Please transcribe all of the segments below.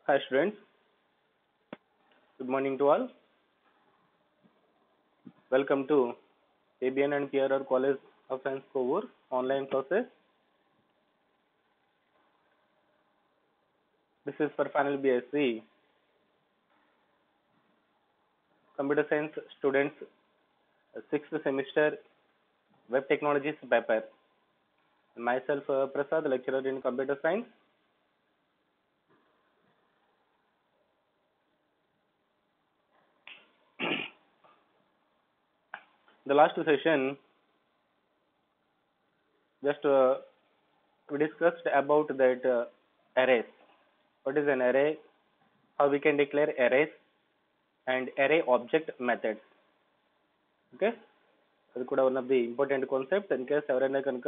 Hi students, good morning to all. Welcome to ABN and PRR College of Science Kovur online classes. This is for final BSc Computer Science students uh, sixth semester Web Technologies paper. Myself uh, Prasad, lecturer in Computer Science. the last session just uh, we discussed about that uh, arrays what is an array how we can declare arrays and array object methods okay అది కూడా one of the important concept in case ఎవరైనా కనుక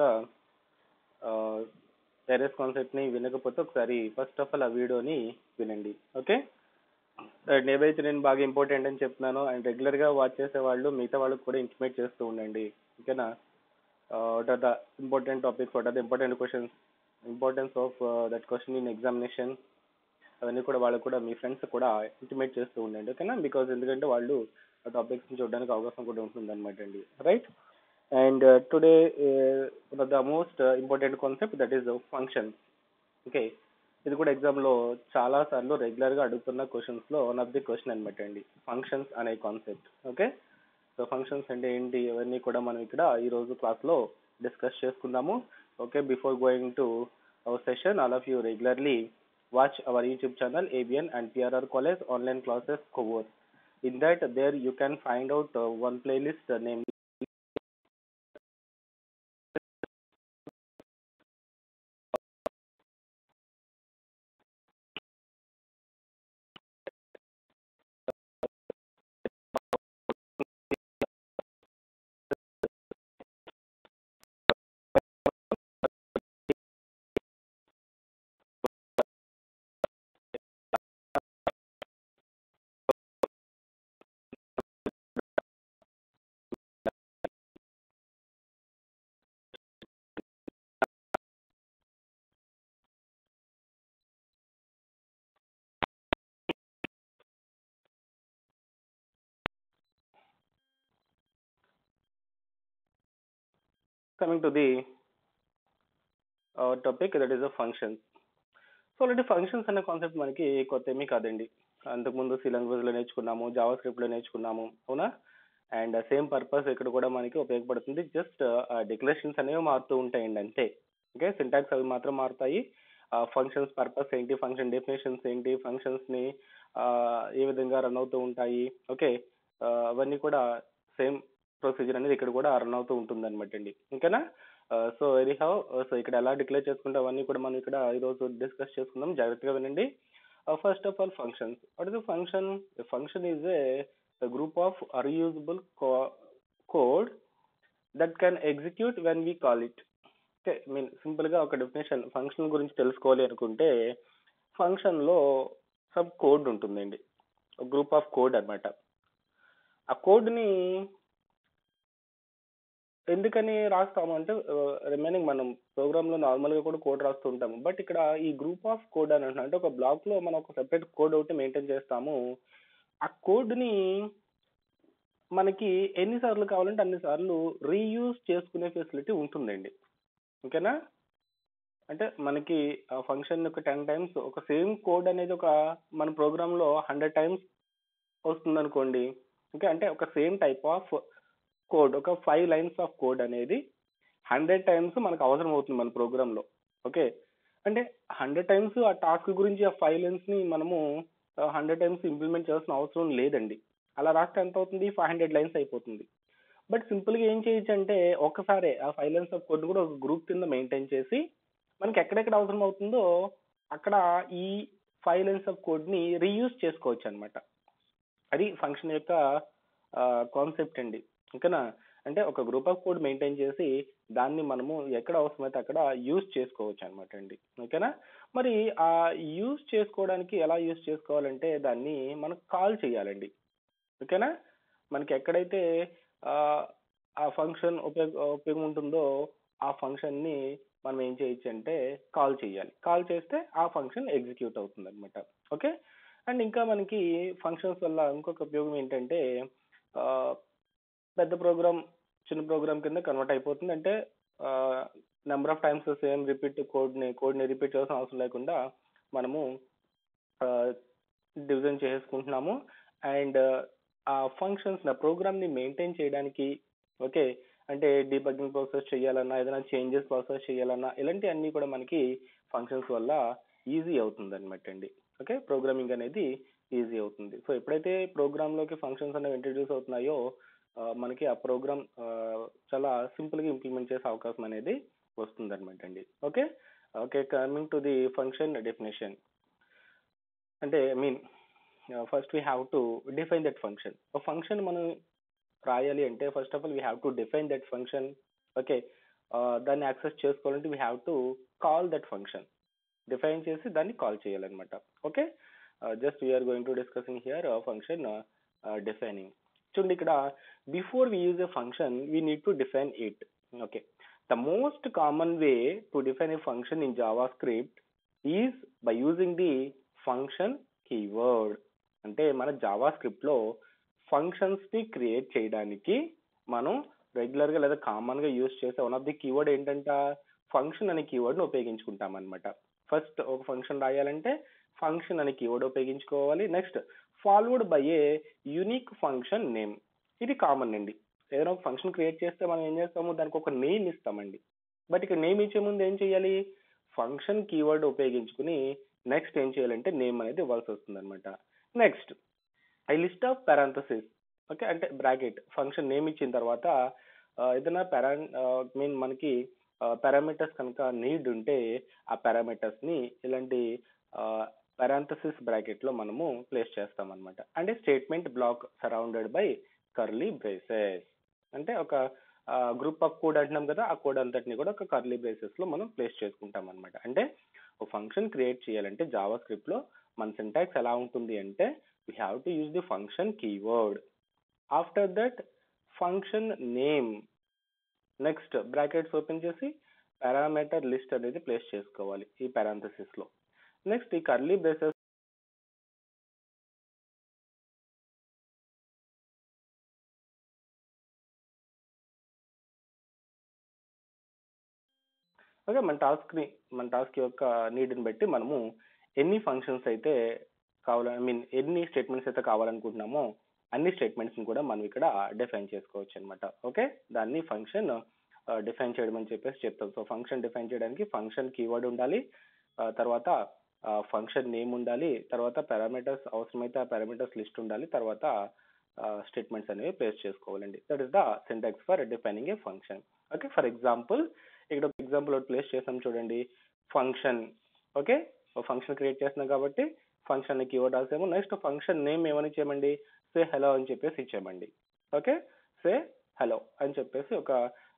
erase కాన్సెప్ట్ని వినకపోతే ఒకసారి first of all ఆ వీడియోని వినండి ఓకే అండ్ ఏవైతే నేను బాగా ఇంపార్టెంట్ అని చెప్తున్నానో అండ్ రెగ్యులర్గా వాచ్ చేసే వాళ్ళు మిగతా వాళ్ళకి కూడా ఇంటిమేట్ చేస్తూ ఉండండి ఓకేనా what are the important topics what are the important questions importance of that question in examination అవన్నీ కూడా వాళ్ళకు కూడా మీ ఫ్రెండ్స్ కూడా ఇంటిమేట్ చేస్తూ ఉండండి ఓకేనా బికాజ్ ఎందుకంటే వాళ్ళు ఆ టాపిక్స్ చూడడానికి అవకాశం కూడా ఉంటుంది అనమాట అండి right and today one of the most important concept that is function okay ఇది కూడా ఎగ్జామ్లో చాలా సార్లు రెగ్యులర్గా అడుగుతున్న క్వశ్చన్స్లో వన్ ఆఫ్ ది క్వశ్చన్ అనమాట అండి ఫంక్షన్స్ అనే కాన్సెప్ట్ ఓకే సో ఫంక్షన్స్ అంటే ఏంటి ఇవన్నీ కూడా మనం ఇక్కడ ఈరోజు క్లాస్లో డిస్కస్ చేసుకుందాము okay before going to our session all of you regularly watch our YouTube channel ABN and PRR College online classes cover. In that, there you can find out uh, one playlist uh, named coming to the uh, topic that is a functions. So already functions అనే concept మనకి కొత్త ఏమీ కాదండి అంతకుముందు C లాంగ్వేజ్లో నేర్చుకున్నాము Java స్క్రిప్ట్లో నేర్చుకున్నాము అవునా అండ్ సేమ్ పర్పస్ ఇక్కడ కూడా మనకి ఉపయోగపడుతుంది జస్ట్ డిక్లరేషన్స్ అనేవి మారుతూ ఉంటాయండి అంతే ఓకే సింటాక్స్ అవి మాత్రం మారుతాయి ఫంక్షన్స్ పర్పస్ ఏంటి ఫంక్షన్ డెఫినేషన్స్ ఏంటి ఫంక్షన్స్ని ఏ విధంగా రన్ అవుతూ ఉంటాయి ఓకే అవన్నీ కూడా సేమ్ ప్రొసీజర్ అనేది ఇక్కడ కూడా రన్ అవుతూ ఉంటుంది అనమాట అండి ఓకేనా సో ఎనీ హౌ సో ఇక్కడ ఎలా డిక్లేర్ చేసుకుంటే అవన్నీ కూడా మనం ఇక్కడ ఈరోజు డిస్కస్ చేసుకుందాం జాగ్రత్తగా వినండి first of all functions what is function function is a group of a reusable code that can execute when we call it okay mean సింపుల్గా ఒక డెఫినేషన్ ఫంక్షన్ గురించి తెలుసుకోవాలి అనుకుంటే ఫంక్షన్లో సబ్ కోడ్ ఉంటుందండి గ్రూప్ ఆఫ్ కోడ్ అనమాట ఆ కోడ్ని ఎందుకని రాస్తాము అంటే రిమైనింగ్ మనం ప్రోగ్రామ్లో నార్మల్గా కూడా కోడ్ రాస్తూ ఉంటాము బట్ ఇక్కడ ఈ గ్రూప్ ఆఫ్ కోడ్ అని అంటున్నా అంటే ఒక బ్లాక్లో మనం ఒక సెపరేట్ కోడ్ ఒకటి మెయింటైన్ చేస్తాము ఆ కోడ్ని మనకి ఎన్నిసార్లు కావాలంటే అన్నిసార్లు రీయూజ్ చేసుకునే ఫెసిలిటీ ఉంటుందండి ఓకేనా అంటే మనకి ఆ ఫంక్షన్ ఒక టెన్ టైమ్స్ ఒక సేమ్ కోడ్ అనేది ఒక మన ప్రోగ్రాంలో హండ్రెడ్ టైమ్స్ వస్తుంది అనుకోండి ఓకే అంటే ఒక సేమ్ టైప్ ఆఫ్ కోడ్ ఒక ఫైవ్ లైన్స్ ఆఫ్ కోడ్ అనేది హండ్రెడ్ టైమ్స్ మనకు అవసరం అవుతుంది మన ప్రోగ్రాంలో ఓకే అంటే హండ్రెడ్ టైమ్స్ ఆ టాస్క్ గురించి ఆ ఫైవ్ లైన్స్ని మనము హండ్రెడ్ టైమ్స్ ఇంప్లిమెంట్ చేయాల్సిన అవసరం లేదండి అలా రాస్తే ఎంత అవుతుంది ఫైవ్ హండ్రెడ్ లైన్స్ అయిపోతుంది బట్ సింపుల్గా ఏం చేయొచ్చు అంటే ఒక్కసారే ఆ ఫైవ్ లైన్స్ ఆఫ్ కోడ్ కూడా ఒక గ్రూప్ కింద మెయింటైన్ చేసి మనకి ఎక్కడెక్కడ అవసరం అవుతుందో అక్కడ ఈ ఫైవ్ లైన్స్ ఆఫ్ కోడ్ని రీయూజ్ చేసుకోవచ్చు అనమాట అది ఫంక్షన్ యొక్క కాన్సెప్ట్ అండి ఓకేనా అంటే ఒక గ్రూప్ ఆఫ్ కోడ్ మెయింటైన్ చేసి దాన్ని మనము ఎక్కడ అవసరమైతే అక్కడ యూజ్ చేసుకోవచ్చు అనమాట అండి ఓకేనా మరి ఆ యూజ్ చేసుకోవడానికి ఎలా యూజ్ చేసుకోవాలంటే దాన్ని మనం కాల్ చేయాలండి ఓకేనా మనకి ఎక్కడైతే ఆ ఫంక్షన్ ఉపయోగ ఉపయోగం ఉంటుందో ఆ ఫంక్షన్ని మనం ఏం చేయొచ్చు అంటే కాల్ చేయాలి కాల్ చేస్తే ఆ ఫంక్షన్ ఎగ్జిక్యూట్ అవుతుంది అనమాట ఓకే అండ్ ఇంకా మనకి ఫంక్షన్స్ వల్ల ఇంకొక ఉపయోగం ఏంటంటే ఆ, పెద్ద ప్రోగ్రామ్ చిన్న ప్రోగ్రామ్ కింద కన్వర్ట్ అయిపోతుంది అంటే number of times same repeat కోడ్ని కోడ్ని రిపీట్ చేయాల్సిన అవసరం లేకుండా మనము డివిజన్ చేసుకుంటున్నాము అండ్ ఆ ఫంక్షన్స్ నా ప్రోగ్రామ్ ని మెయింటైన్ చేయడానికి ఓకే అంటే డీబగ్గింగ్ ప్రాసెస్ చేయాలన్నా ఏదైనా చేంజెస్ ప్రాసెస్ చేయాలన్నా ఇలాంటి అన్ని కూడా మనకి ఫంక్షన్స్ వల్ల ఈజీ అవుతుంది అనమాట అండి ఓకే ప్రోగ్రామింగ్ అనేది ఈజీ అవుతుంది సో ఎప్పుడైతే ప్రోగ్రామ్ లోకి ఫంక్షన్స్ అనేవి ఇంట్రడ్యూస్ అవుతున్నాయో ఆ, మనకి ఆ ప్రోగ్రామ్ చాలా సింపుల్ గా ఇంప్లిమెంట్ చేసే అవకాశం అనేది వస్తుంది అనమాట అండి okay okay coming to the function definition అంటే I mean first we have to define that function ఒక ఫంక్షన్ మనం రాయాలి అంటే first of all we have to define that function okay దాన్ని యాక్సెస్ చేసుకోవాలంటే we have to call that function define చేసి దాన్ని call చేయాలన్నమాట okay just we are going to discussing here function defining చూడండి ఇక్కడ before we use a function we need to define it okay the most common way to define a function in JavaScript is by using the function keyword అంటే మన JavaScript లో functions ని create చేయడానికి మనం regular గా లేదా common గా use చేసే వన్ ఆఫ్ ది కీవర్డ్ ఏంటంట ఫంక్షన్ అనే కీవర్డ్ ని ఉపయోగించుకుంటాం అనమాట ఫస్ట్ ఒక ఫంక్షన్ రాయాలంటే ఫంక్షన్ అనే కీవర్డ్ ఉపయోగించుకోవాలి next followed by a unique function name ఇది కామన్ అండి ఏదైనా ఒక ఫంక్షన్ క్రియేట్ చేస్తే మనం ఏం చేస్తాము దానికి ఒక నేమ్ ఇస్తామండి బట్ ఇక్కడ నేమ్ ఇచ్చే ముందు ఏం చేయాలి ఫంక్షన్ కీవర్డ్ ఉపయోగించుకుని నెక్స్ట్ ఏం చేయాలంటే నేమ్ అనేది ఇవ్వాల్సి వస్తుంది అనమాట next a list of parenthesis okay అంటే బ్రాకెట్ ఫంక్షన్ నేమ్ ఇచ్చిన తర్వాత ఆ, ఏదైనా పారా మీన్ మనకి పారామీటర్స్ కనుక నీడ్ ఉంటే ఆ పారామీటర్స్ ని ఇలాంటి పారాంథసిస్ బ్రాకెట్ లో మనము ప్లేస్ చేస్తాం అనమాట అంటే statement block surrounded by curly braces అంటే ఒక గ్రూప్ ఆఫ్ కోడ్ అంటున్నాం కదా ఆ కోడ్ అంతటిని కూడా ఒక కర్లీ బ్రేసెస్ లో మనం ప్లేస్ చేసుకుంటాం అనమాట అంటే ఒక ఫంక్షన్ క్రియేట్ చేయాలంటే జావా స్క్రిప్ట్ లో మన సింటాక్స్ ఎలా ఉంటుంది అంటే we have to use the function keyword after that function name next brackets open చేసి పారామీటర్ లిస్ట్ అనేది ప్లేస్ చేసుకోవాలి ఈ పారాంథసిస్ లో నెక్స్ట్ ఈ కర్లీ బ్రేసెస్ ఓకే మన టాస్క్ ని మన టాస్క్ యొక్క need ని బట్టి మనము ఎన్ని ఫంక్షన్స్ అయితే కావాల ఐ మీన్ ఎన్ని స్టేట్మెంట్స్ అయితే కావాలనుకుంటున్నామో అన్ని స్టేట్మెంట్స్ ని కూడా మనం ఇక్కడ డిఫైన్ చేసుకోవచ్చు అనమాట ఓకే దాన్ని ఫంక్షన్ డిఫైన్ చేయడం అని చెప్పేసి చెప్తాం సో ఫంక్షన్ డిఫైన్ చేయడానికి ఫంక్షన్ కీవర్డ్ ఉండాలి ఆ, తర్వాత ఫంక్షన్ నేమ్ ఉండాలి తర్వాత పారామీటర్స్ అవసరమైతే ఆ పారామీటర్స్ లిస్ట్ ఉండాలి తర్వాత స్టేట్మెంట్స్ అనేవి ప్లేస్ చేసుకోవాలండి that is the syntax for defining a function okay for example ఇక్కడ ఒక ఎగ్జాంపుల్ ఒకటి ప్లేస్ చేసాం చూడండి ఫంక్షన్ ఓకే ఫంక్షన్ క్రియేట్ చేస్తున్నాం కాబట్టి ఫంక్షన్ కీవర్డ్ రాసాము నెక్స్ట్ ఫంక్షన్ నేమ్ ఏమని ఇచ్చామండి సే హలో అని చెప్పేసి ఇచ్చామండి ఓకే సే హలో అని చెప్పేసి ఒక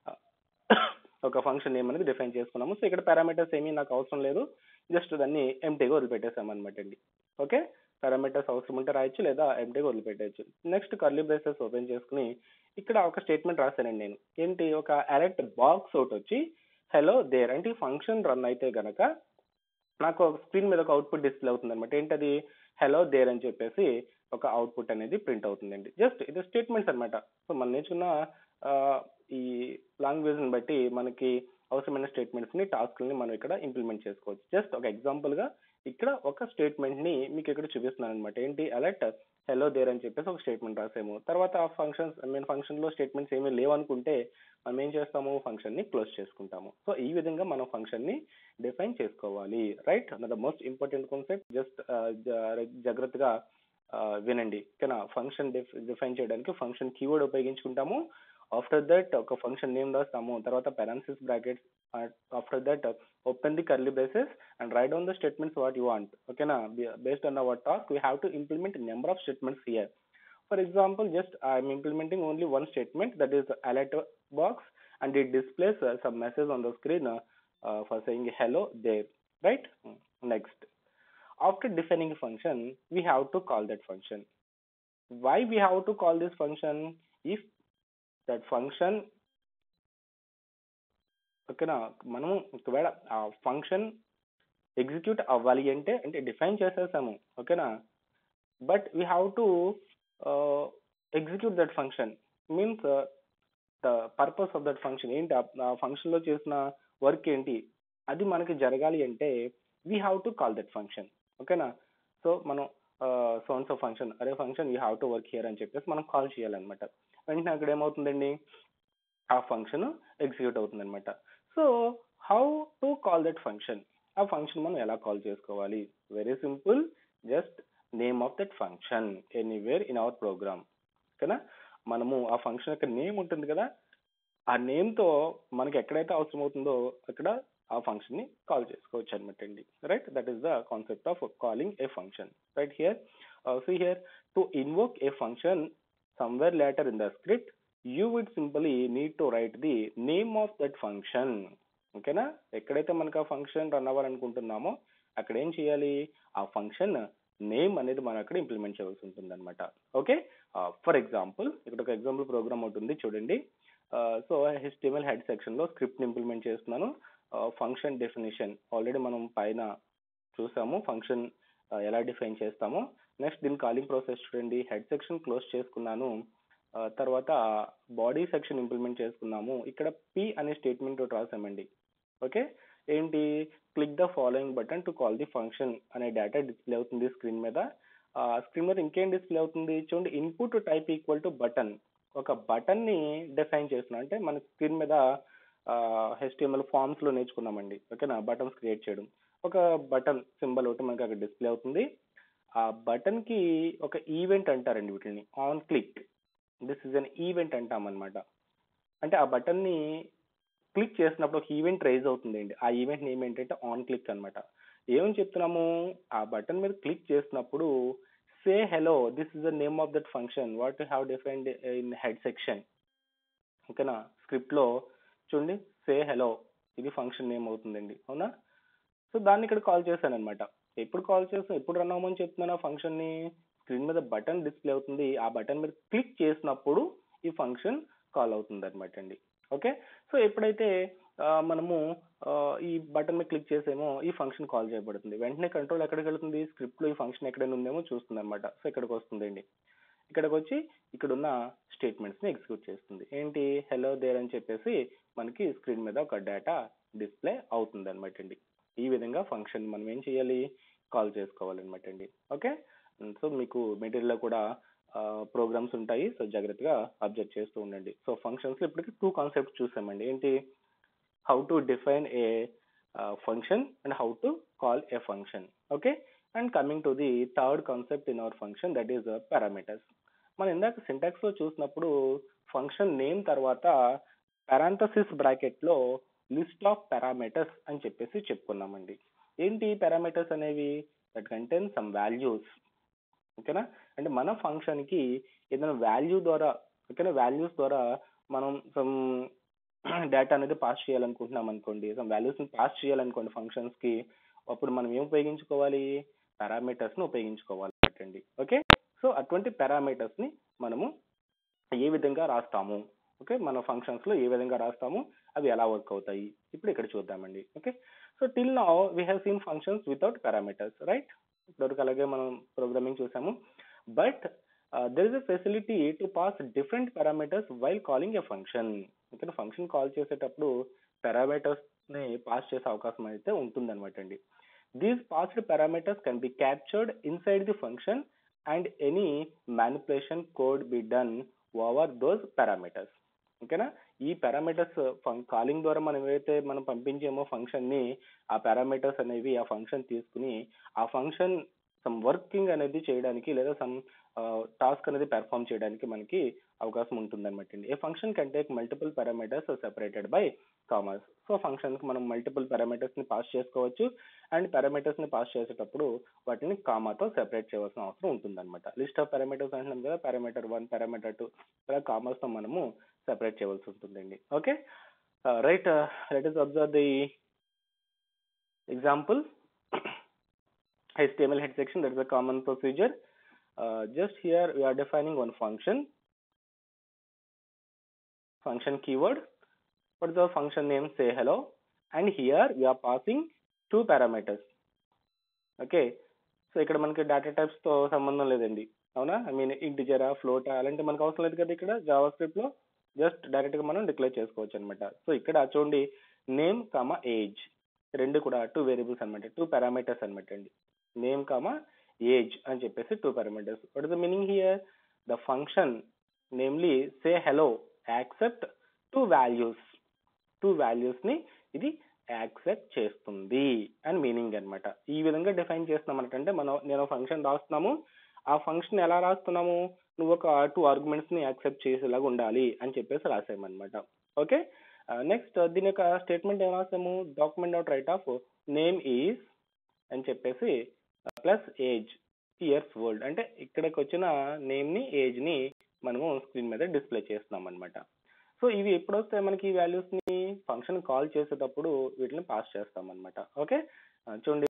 ఒక ఫంక్షన్ నేమ్ అనేది డిఫైన్ చేసుకున్నాము సో ఇక్కడ పారామీటర్స్ ఏమీ నాకు అవసరం లేదు జస్ట్ దాన్ని ఎంటీగా వదిలిపెట్టేసాం అనమాట అండి ఓకే పారామీటర్స్ అవసరం ఉంటే రాయొచ్చు లేదా ఎంటీగా వదిలిపెట్టేయచ్చు నెక్స్ట్ కర్లీ బ్రేసెస్ ఓపెన్ చేసుకుని ఇక్కడ ఒక స్టేట్మెంట్ రాశానండి నేను ఏంటి ఒక అలర్ట్ బాక్స్ ఒకటి వచ్చి హలో దేర్ అంటే ఫంక్షన్ రన్ అయితే గనక నాకు ఒక స్క్రీన్ మీద ఒక అవుట్పుట్ డిస్ప్లే అవుతుంది అనమాట ఏంటది హలో దేర్ అని చెప్పేసి ఒక అవుట్పుట్ అనేది ప్రింట్ అవుతుందండి జస్ట్ ఇది స్టేట్మెంట్స్ అనమాట సో మనం నేర్చుకున్న ఆ, ఈ లాంగ్వేజ్ ని బట్టి మనకి అవసరమైన స్టేట్మెంట్స్ ని టాస్క్ ని మనం ఇక్కడ ఇంప్లిమెంట్ చేసుకోవచ్చు జస్ట్ ఒక ఎగ్జాంపుల్ గా ఇక్కడ ఒక స్టేట్మెంట్ ని మీకు ఇక్కడ చూపిస్తున్నాను అనమాట ఏంటి అలర్ట్ హలో దేర్ అని చెప్పేసి ఒక స్టేట్మెంట్ రాసాము తర్వాత ఆ ఫంక్షన్స్ ఐ మీన్ ఫంక్షన్ లో స్టేట్మెంట్స్ ఏమీ లేవనుకుంటే మనం ఏం చేస్తాము ఫంక్షన్ ని క్లోజ్ చేసుకుంటాము సో ఈ విధంగా మనం ఫంక్షన్ ని డిఫైన్ చేసుకోవాలి right the most important concept just జాగ్రత్తగా ఆ, వినండి ఓకేనా ఫంక్షన్ డిఫైన్ చేయడానికి ఫంక్షన్ కీవర్డ్ ఉపయోగించుకుంటాము ఆఫ్టర్ దట్ ఒక ఫంక్షన్ నేమ్ రాస్తాము తర్వాత parenthesis brackets after that open the curly braces and write down the statements what you want ఓకేనా based on our task we have to implement number of statements here for example just I'm implementing only one statement that is alert box and it displays uh, some message on the screen uh, uh, for saying hello there right Mm. next after defining a function we have to call that function why we have to call this function if that function ఓకేనా మనము ఒకవేళ ఆ function execute అవ్వాలి అంటే అంటే define చేసేసాము ఓకేనా but we have to execute that function means the purpose of that function ఏంటి ఆ ఫంక్షన్ లో చేసిన వర్క్ ఏంటి అది మనకి జరగాలి అంటే we have to call that function ఓకేనా సో మనం సోన్స్ ఆఫ్ ఫంక్షన్ అరే function you have to work here అని చెప్పేసి మనం కాల్ చేయాలన్నమాట వెంటనే అక్కడ ఏమవుతుందండి ఆ ఫంక్షన్ ఎగ్జిక్యూట్ అవుతుంది అనమాట so how to call that function ఆ ఫంక్షన్ మనం ఎలా కాల్ చేసుకోవాలి very simple just name of that function anywhere in our program ఓకేనా మనము ఆ ఫంక్షన్ యొక్క నేమ్ ఉంటుంది కదా ఆ నేమ్ తో మనకి ఎక్కడైతే అవసరం అవుతుందో అక్కడ ఆ ఫంక్షన్ ని కాల్ చేసుకోవచ్చు అనమాట అండి right that is the concept of calling a function right here see here to invoke a function somewhere later in the script you would simply need to write the name of that function ఓకేనా ఎక్కడైతే మనకు ఆ function run అవ్వాలనుకుంటున్నామో అక్కడ ఏం చేయాలి ఆ function name అనేది మనం అక్కడ ఇంప్లిమెంట్ చేయవలసి ఉంటుంది అనమాట ఓకే ఫర్ ఎగ్జాంపుల్ ఇక్కడ ఒక ఎగ్జాంపుల్ ప్రోగ్రామ్ ఉంటుంది చూడండి సో హెచ్టిఎంఎల్ హెడ్ సెక్షన్ లో స్క్రిప్ట్ ఇంప్లిమెంట్ చేస్తున్నాను ఫంక్షన్ డెఫినేషన్ ఆల్రెడీ మనం పైన చూసాము ఫంక్షన్ ఎలా డిఫైన్ చేస్తామో నెక్స్ట్ దీని కాలింగ్ ప్రాసెస్ చూడండి హెడ్ సెక్షన్ క్లోజ్ చేసుకున్నాను తర్వాత బాడీ సెక్షన్ ఇంప్లిమెంట్ చేసుకున్నాము ఇక్కడ పి అనే స్టేట్మెంట్ ఒకటి రాసామండి ఓకే ఏంటి click the following button to call the function అనే డేటా డిస్ప్లే అవుతుంది స్క్రీన్ మీద స్క్రీన్ మీద ఇంకేం డిస్ప్లే అవుతుంది చూడండి input type equal to button ఒక బటన్ ని డిఫైన్ చేస్తున్నాం అంటే మన స్క్రీన్ మీద హెచ్టిఎంఎల్ ఫార్మ్స్ లో నేర్చుకున్నామండి ఓకేనా బటన్స్ క్రియేట్ చేయడం ఒక బటన్ సింబల్ ఒకటి మనకి అక్కడ డిస్ప్లే అవుతుంది ఆ బటన్ కి ఒక ఈవెంట్ అంటారండి వీటిని on click this is an event అంటాం అనమాట అంటే ఆ బటన్ ని క్లిక్ చేసినప్పుడు ఒక ఈవెంట్ రైజ్ అవుతుందండి ఆ ఈవెంట్ నేమ్ ఏంటంటే ఆన్ క్లిక్ అనమాట ఏమని చెప్తున్నాము ఆ బటన్ మీద క్లిక్ చేసినప్పుడు say hello this is the name of that function what you have defined in head section ఓకేనా స్క్రిప్ట్ లో చూడండి సే హెలో ఇది ఫంక్షన్ నేమ్ అవుతుందండి అవునా సో దాన్ని ఇక్కడ కాల్ చేశాను అనమాట ఎప్పుడు కాల్ చేస్తాం ఎప్పుడు రన్ అవ్వమని చెప్తున్నాను ఆ ఫంక్షన్ ని స్క్రీన్ మీద బటన్ డిస్ప్లే అవుతుంది ఆ బటన్ మీద క్లిక్ చేసినప్పుడు ఈ ఫంక్షన్ కాల్ అవుతుంది అనమాట అండి ఓకే సో ఎప్పుడైతే మనము ఈ బటన్ మీద క్లిక్ చేసేమో ఈ ఫంక్షన్ కాల్ చేయబడుతుంది వెంటనే కంట్రోల్ ఎక్కడికి వెళ్తుంది స్క్రిప్ట్ లో ఈ ఫంక్షన్ ఎక్కడైనా ఉందేమో చూస్తుంది అనమాట సో ఇక్కడికి వస్తుందండి ఇక్కడికి వచ్చి ఇక్కడ ఉన్న స్టేట్మెంట్స్ ని ఎగ్జిక్యూట్ చేస్తుంది ఏంటి హెలో దేర్ అని చెప్పేసి మనకి స్క్రీన్ మీద ఒక డేటా డిస్ప్లే అవుతుంది అనమాట అండి ఈ విధంగా ఫంక్షన్ మనం ఏం చేయాలి కాల్ చేసుకోవాలన్నమాట అండి ఓకే సో మీకు మెటీరియల్ లో కూడా ప్రోగ్రామ్స్ ఉంటాయి సో జాగ్రత్తగా అబ్జర్వ్ చేస్తూ ఉండండి సో ఫంక్షన్స్ ఇప్పటికి టూ కాన్సెప్ట్స్ చూసామండి ఏంటి how to define a function and how to call a function okay and coming to the third concept in our function that is parameters మనం ఇందాక syntax లో చూసినప్పుడు ఫంక్షన్ నేమ్ తర్వాత parenthesis bracket లో list of parameters అని చెప్పేసి చెప్పుకున్నామండి ఏంటి parameters అనేవి దట్ కంటైన్ సమ్ వాల్యూస్ ఓకేనా అంటే మన ఫంక్షన్ కి ఏదైనా వాల్యూ ద్వారా ఓకేనా వాల్యూస్ ద్వారా మనం సమ్ డేటా అనేది పాస్ చేయాలనుకుంటున్నాం అనుకోండి సమ్ వాల్యూస్ ని పాస్ చేయాలనుకోండి ఫంక్షన్స్ కి అప్పుడు మనం ఏం ఉపయోగించుకోవాలి పారామీటర్స్ ని ఉపయోగించుకోవాలి అండి ఓకే సో అటువంటి పారామీటర్స్ ని మనము ఏ విధంగా రాస్తాము ఓకే మన ఫంక్షన్స్ లో ఏ విధంగా రాస్తాము అవి ఎలా వర్క్ అవుతాయి ఇప్పుడు ఇక్కడ చూద్దామండి okay so till now we have seen functions without parameters right ఇప్పటివరకు అలాగే మనం ప్రోగ్రామింగ్ చూసాము but there is a facility to pass different parameters while calling a function ఇక్కడ ఫంక్షన్ కాల్ చేసేటప్పుడు పారామీటర్స్ ని పాస్ చేసే అవకాశం అయితే ఉంటుంది అనమాట అండి these passed parameters can be captured inside the function and any manipulation code be done over those parameters ఓకేనా ఈ పారామీటర్స్ కాలింగ్ ద్వారా మనం ఏవైతే మనం పంపించేమో ఫంక్షన్ ని ఆ పారామీటర్స్ అనేవి ఆ ఫంక్షన్ తీసుకుని ఆ ఫంక్షన్ సమ్ వర్కింగ్ అనేది చేయడానికి లేదా సమ్ టాస్క్ అనేది పెర్ఫామ్ చేయడానికి మనకి అవకాశం ఉంటుంది అనమాట అండి a function can take multiple parameters separated by commas so function కి మనం మల్టిపుల్ పారామీటర్స్ ని పాస్ చేసుకోవచ్చు అండ్ పారామీటర్స్ ని పాస్ చేసేటప్పుడు వాటిని కామాతో సెపరేట్ చేయవలసిన అవసరం ఉంటుంది అనమాట లిస్ట్ ఆఫ్ పారామీటర్స్ అంటున్నాం కదా పారామీటర్ వన్ పారామీటర్ టూ ఇలా కామర్స్ తో మనము సెపరేట్ చేయవలసి ఉంటుందండి okay right let is observe the example HTML head section that is a common procedure uh, just here we are defining one function function keyword what is the function name say hello and here we are passing two parameters okay so ఇక్కడ మనకి data types తో సంబంధం లేదండి అవునా I mean ఇంటిజరా ఫ్లోటా అలాంటి మనకు అవసరం లేదు కదా ఇక్కడ జావా స్క్రిప్ట్ లో జస్ట్ డైరెక్ట్ గా మనం డిక్లేర్ చేసుకోవచ్చు అనమాట సో ఇక్కడ చూడండి నేమ్ కామా ఏజ్ రెండు కూడా టూ వేరియబుల్స్ అనమాట టూ పారామీటర్స్ అనమాట అండి నేమ్ కామా ఏజ్ అని చెప్పేసి two parameters what is the meaning here the function namely say hello accept two values two values ని ఇది యాక్సెప్ట్ చేస్తుంది అని మీనింగ్ అన్నమాట ఈ విధంగా డిఫైన్ చేస్తున్నాం అంటే మనం నేను ఫంక్షన్ రాస్తున్నాము ఆ ఫంక్షన్ ఎలా రాస్తున్నాము నువ్వు ఒక టూ ఆర్గ్యుమెంట్స్ ని యాక్సెప్ట్ చేసేలాగా ఉండాలి అని చెప్పేసి రాసామన్నమాట ఓకే నెక్స్ట్ దీని యొక్క స్టేట్మెంట్ ఏం రాసాము document dot write of name is అని చెప్పేసి ప్లస్ ఏజ్ ఇయర్స్ ఓల్డ్ అంటే ఇక్కడికి వచ్చిన నేమ్ ని ఏజ్ ని మనము స్క్రీన్ మీద డిస్ప్లే చేస్తున్నాం అనమాట సో ఇవి ఎప్పుడు వస్తాయి మనకి ఈ వాల్యూస్ ని ఫంక్షన్ కాల్ చేసేటప్పుడు వీటిని పాస్ చేస్తాం అనమాట ఓకే చూడండి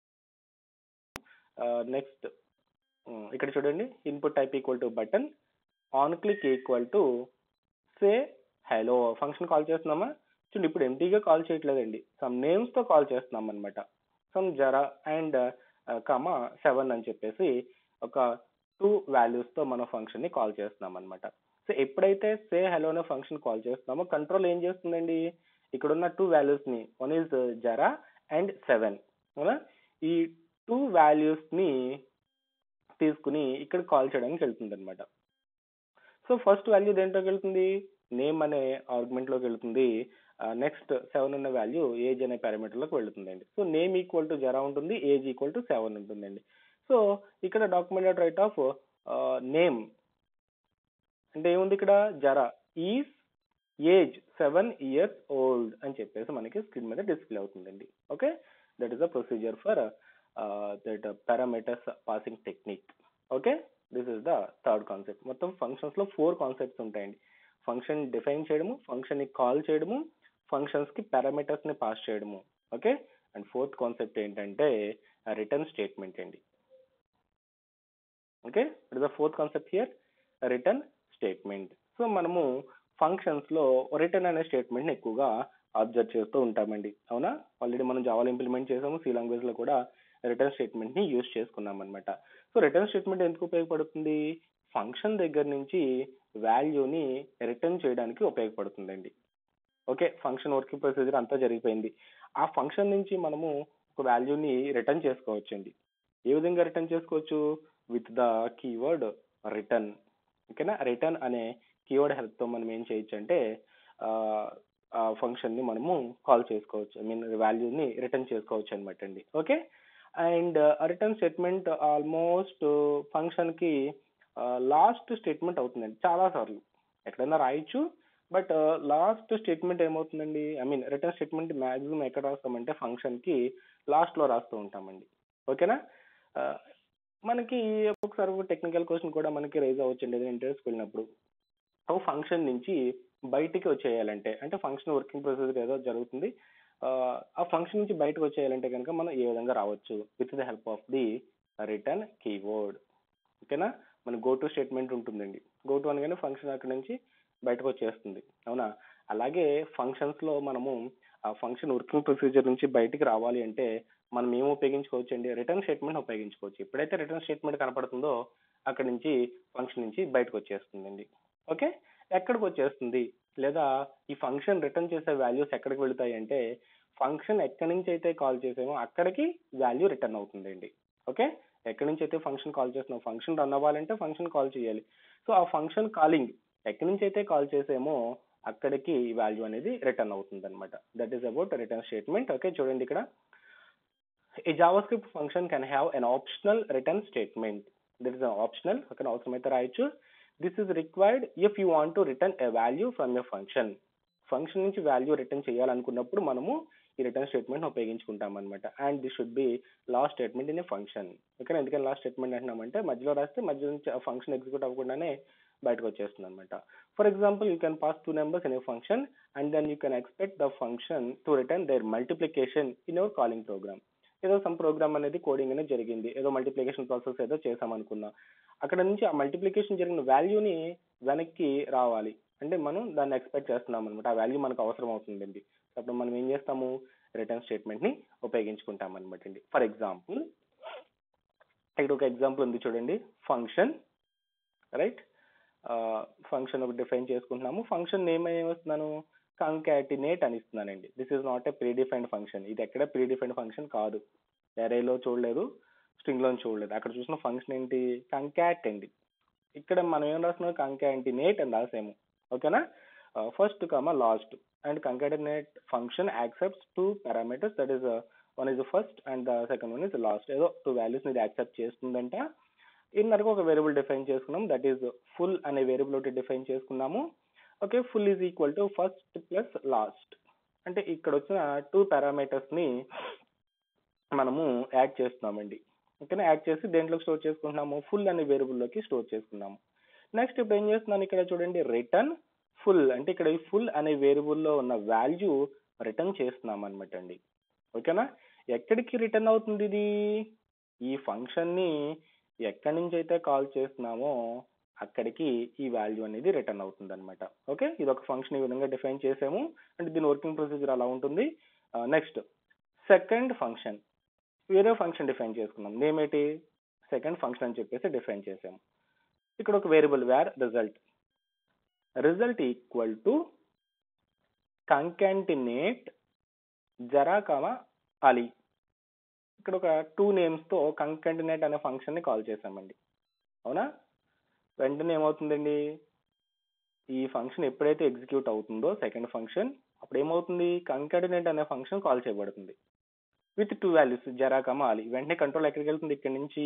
నెక్స్ట్ ఇక్కడ చూడండి input type equal to button on click equal to say hello function call చేస్తున్నామా చూడండి ఇప్పుడు ఎంటీగా కాల్ చేయట్లేదండి సమ్ నేమ్స్ తో కాల్ చేస్తున్నాం అనమాట సమ్ జరా అండ్ కమా సెవెన్ అని చెప్పేసి ఒక టూ వాల్యూస్ తో మన ఫంక్షన్ ని కాల్ చేస్తున్నాం అనమాట సో ఎప్పుడైతే సే హలో అనే ఫంక్షన్ కాల్ చేస్తున్నామో కంట్రోల్ ఏం చేస్తుందండి ఇక్కడ ఉన్న టూ వాల్యూస్ ని one is Zara and seven అవునా ఈ టూ వాల్యూస్ ని తీసుకుని ఇక్కడ కాల్ చేయడానికి వెళ్తుంది అనమాట సో ఫస్ట్ వాల్యూ దేంట్లోకి వెళ్తుంది నేమ్ అనే ఆర్గ్యుమెంట్ లోకి వెళ్తుంది నెక్స్ట్ సెవెన్ ఉన్న వాల్యూ ఏజ్ అనే పారామీటర్ లోకి వెళ్తుందండి so name equal to Zara ఉంటుంది ఏజ్ ఈక్వల్ టు సెవెన్ ఉంటుందండి సో ఇక్కడ డాక్యుమెంట్ రైట్ ఆఫ్ నేమ్ అంటే ఏముంది ఇక్కడ Zara is age seven years old అని చెప్పేసి మనకి స్క్రీన్ మీద డిస్ప్లే అవుతుందండి okay that is the procedure for that parameters passing technique okay this is the third concept మొత్తం ఫంక్షన్స్ లో ఫోర్ కాన్సెప్ట్స్ ఉంటాయండి ఫంక్షన్ డిఫైన్ చేయడము ఫంక్షన్ ని కాల్ చేయడము ఫంక్షన్స్ కి పారామీటర్స్ ని పాస్ చేయడము ఓకే అండ్ ఫోర్త్ కాన్సెప్ట్ ఏంటంటే రిటర్న్ స్టేట్మెంట్ అండి okay it is the fourth concept here return statement so మనము ఫంక్షన్స్ లో రిటర్న్ అనే స్టేట్మెంట్ ని ఎక్కువగా అబ్జర్వ్ చేస్తూ ఉంటామండి అవునా ఆల్రెడీ మనం జావాలో ఇంప్లిమెంట్ చేసాము సి లాంగ్వేజ్ లో కూడా రిటర్న్ స్టేట్మెంట్ ని యూజ్ చేసుకున్నాం అనమాట సో రిటర్న్ స్టేట్మెంట్ ఎందుకు ఉపయోగపడుతుంది ఫంక్షన్ దగ్గర నుంచి వాల్యూని రిటర్న్ చేయడానికి ఉపయోగపడుతుందండి ఓకే ఫంక్షన్ వర్కింగ్ ప్రొసీజర్ అంతా జరిగిపోయింది ఆ ఫంక్షన్ నుంచి మనము ఒక వాల్యూని రిటర్న్ చేసుకోవచ్చండి ఏ విధంగా రిటర్న్ చేసుకోవచ్చు విత్ ద కీవర్డ్ రిటర్న్ ఓకేనా రిటర్న్ అనే కీవర్డ్ హెల్ప్ తో మనం ఏం చేయొచ్చు అంటే ఆ ఫంక్షన్ ని మనము కాల్ చేసుకోవచ్చు ఐ మీన్ వాల్యూని రిటర్న్ చేసుకోవచ్చు అనమాట అండి okay and return statement almost function కి లాస్ట్ స్టేట్మెంట్ అవుతుందండి చాలా సార్లు ఎక్కడైనా రాయొచ్చు బట్ లాస్ట్ స్టేట్మెంట్ ఏమవుతుందండి I mean return statement maximum ఎక్కడ రాస్తామంటే ఫంక్షన్ కి లాస్ట్ లో రాస్తూ ఉంటామండి ఓకేనా మనకి ఒక్కొక్కసారి ఒక టెక్నికల్ క్వశ్చన్ కూడా మనకి రైజ్ అవ్వచ్చండి ఏదైనా ఇంటర్వ్యూస్కి వెళ్ళినప్పుడు ఒక ఫంక్షన్ నుంచి బయటికి వచ్చేయాలంటే అంటే ఫంక్షన్ వర్కింగ్ ప్రొసీజర్ ఏదో జరుగుతుంది ఆ ఫంక్షన్ నుంచి బయటకు వచ్చేయాలంటే కనుక మనం ఏ విధంగా రావచ్చు with the help of the return keyword ఓకేనా మన గో టు స్టేట్మెంట్ ఉంటుందండి గో టు అనగానే ఫంక్షన్ అక్కడ నుంచి బయటకు వచ్చేస్తుంది అవునా అలాగే ఫంక్షన్స్ లో మనము ఆ ఫంక్షన్ వర్కింగ్ ప్రొసీజర్ నుంచి బయటికి రావాలి అంటే మనం ఏం ఉపయోగించుకోవచ్చు అండి రిటర్న్ స్టేట్మెంట్ ఉపయోగించుకోవచ్చు ఎప్పుడైతే రిటర్న్ స్టేట్మెంట్ కనపడుతుందో అక్కడ నుంచి ఫంక్షన్ నుంచి బయటకు వచ్చేస్తుందండి ఓకే ఎక్కడికి వచ్చేస్తుంది లేదా ఈ ఫంక్షన్ రిటర్న్ చేసే వాల్యూస్ ఎక్కడికి వెళుతాయి అంటే ఫంక్షన్ ఎక్కడి నుంచి అయితే కాల్ చేసామో అక్కడికి వాల్యూ రిటర్న్ అవుతుందండి ఓకే ఎక్కడి నుంచి అయితే ఫంక్షన్ కాల్ చేస్తున్నాం ఫంక్షన్ రన్ అవ్వాలంటే ఫంక్షన్ కాల్ చేయాలి సో ఆ ఫంక్షన్ కాలింగ్ ఎక్కడి నుంచి అయితే కాల్ చేసామో అక్కడికి వాల్యూ అనేది రిటర్న్ అవుతుంది అనమాట that is about return statement okay చూడండి ఇక్కడ a JavaScript function can have an optional return statement that is optional okay అవసరమైతే రాయొచ్చు this is required if you want to return a value from a function function నుంచి value return చేయాలనుకున్నప్పుడు మనము ఈ return statement ఉపయోగించుకుంటాం అనమాట and this should be last statement in a function okay ఎందుకని last statement అంటున్నామంటే మధ్యలో రాస్తే మధ్య నుంచి ఆ ఫంక్షన్ ఎగ్జిక్యూట్ అవ్వకుండానే బయటకు వచ్చేస్తుంది అనమాట for example you can pass two numbers in a function and then you can expect the function to return their multiplication in your calling program ఏదో సమ్ ప్రోగ్రామ్ అనేది కోడింగ్ అనేది జరిగింది ఏదో మల్టిప్లికేషన్ ప్రాసెస్ ఏదో చేసామనుకున్నా అక్కడ నుంచి ఆ మల్టిప్లికేషన్ జరిగిన వాల్యూని వెనక్కి రావాలి అంటే మనం దాన్ని ఎక్స్పెక్ట్ చేస్తున్నాం అనమాట ఆ వాల్యూ మనకు అవసరం అవుతుందండి అప్పుడు మనం ఏం చేస్తాము రిటర్న్ స్టేట్మెంట్ ని ఉపయోగించుకుంటాం అనమాట అండి ఫర్ ఎగ్జాంపుల్ ఇక్కడ ఒక ఎగ్జాంపుల్ ఉంది చూడండి ఫంక్షన్ రైట్ ఫంక్షన్ ఒకటి డిఫైన్ చేసుకుంటున్నాము ఫంక్షన్ నేమ్ ఏమొస్తున్నాను కంకాటినేట్ అని ఇస్తున్నానండి this is not a predefined function ఇది ఎక్కడ ప్రీ డిఫైన్డ్ ఫంక్షన్ కాదు అరేలో చూడలేదు స్ట్రింగ్ లో చూడలేదు అక్కడ చూసిన ఫంక్షన్ ఏంటి కంకాట్ అండి ఇక్కడ మనం ఏం రాస్తున్నాం కంకాటినేట్ అని రాసాము ఓకేనా first comma last and concatenate function accepts two parameters that is one is first and the second one is last ఏదో టూ వాల్యూస్ ఇది యాక్సెప్ట్ చేస్తుందంట ఇన్నరకు ఒక వేరియబుల్ డిఫైన్ చేసుకున్నాం దట్ ఈస్ ఫుల్ అనే వేరియబుల్ ఒకటి డిఫైన్ చేసుకున్నాము okay full is equal to first plus last అంటే ఇక్కడ వచ్చిన టూ పారామీటర్స్ ని మనము యాడ్ చేస్తున్నామండి ఓకేనా యాడ్ చేసి దేంట్లో స్టోర్ చేసుకుంటున్నాము ఫుల్ అనే వేరియబుల్లోకి స్టోర్ చేసుకున్నాము నెక్స్ట్ ఇప్పుడు ఏం చేస్తున్నాను ఇక్కడ చూడండి రిటర్న్ ఫుల్ అంటే ఇక్కడ ఈ ఫుల్ అనే వేరియబుల్లో ఉన్న వాల్యూ రిటర్న్ చేస్తున్నాం అనమాట అండి ఓకేనా ఎక్కడికి రిటర్న్ అవుతుంది ఇది ఈ ఫంక్షన్ ని ఎక్కడి నుంచి అయితే కాల్ చేస్తున్నామో అక్కడికి ఈ వాల్యూ అనేది రిటర్న్ అవుతుంది అనమాట ఓకే ఇది ఒక ఫంక్షన్ ఈ విధంగా డిఫైన్ చేసాము అంటే దీని వర్కింగ్ ప్రొసీజర్ అలా ఉంటుంది నెక్స్ట్ సెకండ్ ఫంక్షన్ వేరే ఫంక్షన్ డిఫైన్ చేసుకున్నాం నేమ్ ఏంటి సెకండ్ ఫంక్షన్ అని చెప్పేసి డిఫైన్ చేసాము ఇక్కడ ఒక variable where result result equal to concatenate Zara comma Ali ఇక్కడ ఒక టూ నేమ్స్ తో కంకాంటినేట్ అనే ఫంక్షన్ ని కాల్ చేసామండి అవునా వెంటనే ఏమవుతుందండి ఈ ఫంక్షన్ ఎప్పుడైతే ఎగ్జిక్యూట్ అవుతుందో సెకండ్ ఫంక్షన్ అప్పుడు ఏమవుతుంది కంకాటినేట్ అనే ఫంక్షన్ కాల్ చేయబడుతుంది with two values Zara comma Ali వెంటనే కంట్రోల్ ఎక్కడికి వెళ్తుంది ఇక్కడ నుంచి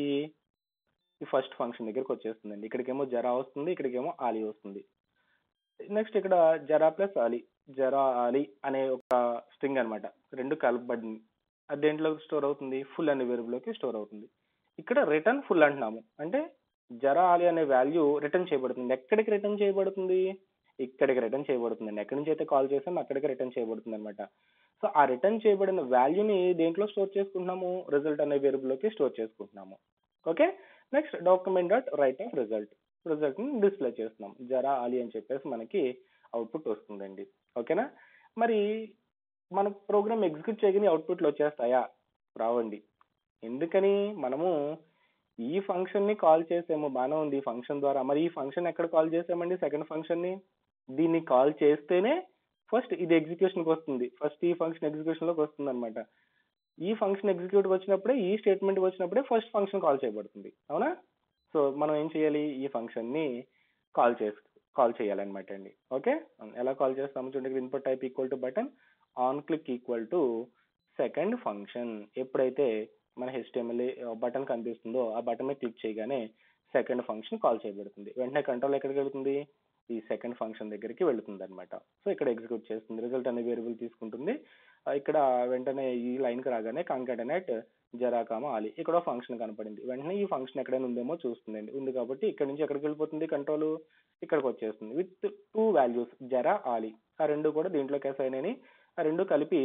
ఈ ఫస్ట్ ఫంక్షన్ దగ్గరికి వచ్చేస్తుందండి ఇక్కడికేమో జరా వస్తుంది ఇక్కడికేమో ఆలీ వస్తుంది నెక్స్ట్ ఇక్కడ జరా ప్లస్ అలీ జరా అలీ అనే ఒక స్ట్రింగ్ అనమాట రెండు కలపబడింది అది దేంట్లో స్టోర్ అవుతుంది ఫుల్ అనే వేరియబుల్లోకి స్టోర్ అవుతుంది ఇక్కడ రిటర్న్ ఫుల్ అంటున్నాము అంటే జరా అలీ అనే వాల్యూ రిటర్న్ చేయబడుతుంది ఎక్కడికి రిటర్న్ చేయబడుతుంది ఇక్కడికి రిటర్న్ చేయబడుతుంది ఎక్కడి నుంచి అయితే కాల్ చేసాం అక్కడికి రిటర్న్ చేయబడుతుంది అనమాట సో ఆ రిటర్న్ చేయబడిన వాల్యూని దేంట్లో స్టోర్ చేసుకుంటున్నాము రిజల్ట్ అనే వేరియబుల్లోకి స్టోర్ చేసుకుంటున్నాము okay next document dot write of result result ని డిస్ప్లే చేస్తున్నాం జరా అలీ అని చెప్పేసి మనకి అవుట్పుట్ వస్తుందండి ఓకేనా మరి మన ప్రోగ్రామ్ ఎగ్జిక్యూట్ చేయగానే అవుట్పుట్లు వచ్చేస్తాయా రావండి ఎందుకని మనము ఈ ఫంక్షన్ ని కాల్ చేసాము బాగానే ఉంది ఈ ఫంక్షన్ ద్వారా మరి ఈ ఫంక్షన్ ఎక్కడ కాల్ చేసామండి సెకండ్ ఫంక్షన్ ని దీన్ని కాల్ చేస్తేనే ఫస్ట్ ఇది ఎగ్జిక్యూషన్ కి వస్తుంది ఫస్ట్ ఈ ఫంక్షన్ ఎగ్జిక్యూషన్ లోకి వస్తుంది అనమాట ఈ ఫంక్షన్ ఎగ్జిక్యూట్ వచ్చినప్పుడే ఈ స్టేట్మెంట్ వచ్చినప్పుడే ఫస్ట్ ఫంక్షన్ కాల్ చేయబడుతుంది అవునా సో మనం ఏం చేయాలి ఈ ఫంక్షన్ ని కాల్ చేసి కాల్ చేయాలన్నమాట అండి ఓకే ఎలా కాల్ చేస్తాము చూడండి input type equal to button on click equal to second function ఎప్పుడైతే మన హెచ్టిఎంఎల్ బటన్ కనిపిస్తుందో ఆ బటన్ మీద క్లిక్ చేయగానే సెకండ్ ఫంక్షన్ కాల్ చేయబడుతుంది వెంటనే కంట్రోల్ ఎక్కడికి వెళ్తుంది ఈ సెకండ్ ఫంక్షన్ దగ్గరికి వెళుతుంది అనమాట సో ఇక్కడ ఎగ్జిక్యూట్ చేస్తుంది రిజల్ట్ అనే వేరియబుల్ తీసుకుంటుంది ఇక్కడ వెంటనే ఈ లైన్ కి రాగానే కాంకాటనేట్ జరాకామ ఆలి ఇక్కడ ఫంక్షన్ కనపడింది వెంటనే ఈ ఫంక్షన్ ఎక్కడైనా ఉందేమో చూస్తుందండి ఉంది కాబట్టి ఇక్కడ నుంచి ఎక్కడికి వెళ్ళిపోతుంది కంట్రోల్ ఇక్కడికి వచ్చేస్తుంది విత్ టూ వాల్యూస్ జరా ఆలి ఆ రెండు కూడా దీంట్లోకి అసైన్ అయినాయి ఆ రెండు కలిపి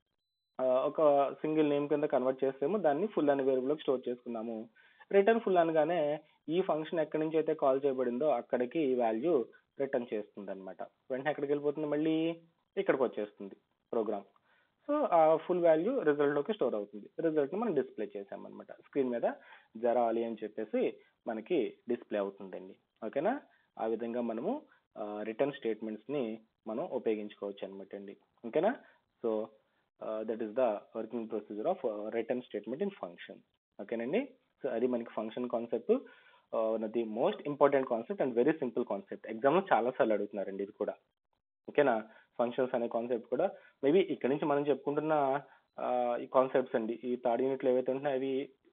ఒక సింగిల్ నేమ్ కింద కన్వర్ట్ చేస్తాము దాన్ని ఫుల్ అనే వేరియబుల్ స్టోర్ చేసుకున్నాము రిటర్న్ ఫుల్ అనగానే ఈ ఫంక్షన్ ఎక్కడి నుంచి అయితే కాల్ చేయబడిందో అక్కడికి ఈ వాల్యూ రిటర్న్ చేస్తుంది అనమాట వెంటనే ఎక్కడికి వెళ్ళిపోతుంది మళ్ళీ ఇక్కడికి వచ్చేస్తుంది ప్రోగ్రామ్ సో ఆ ఫుల్ వాల్యూ రిజల్ట్ లోకి స్టోర్ అవుతుంది రిజల్ట్ ని మనం డిస్ప్లే చేసామన్నమాట స్క్రీన్ మీద జరాలి అని చెప్పేసి మనకి డిస్ప్లే అవుతుందండి ఓకేనా ఆ విధంగా మనము రిటర్న్ స్టేట్మెంట్స్ ని మనం ఉపయోగించుకోవచ్చు అనమాట అండి ఓకేనా so that is the working procedure of return statement in function ఓకేనండి సో అది మనకి function concept the most important concept and very simple concept exam లో చాలా సార్లు అడుగుతున్నారండి ఇది కూడా ఓకేనా ఫంక్షన్స్ అనే కాన్సెప్ట్ కూడా మేబీ ఇక్కడ నుంచి మనం చెప్పుకుంటున్న ఈ కాన్సెప్ట్స్ అండి ఈ థర్డ్ యూనిట్లో ఏవైతే ఉంటున్నాయో అవి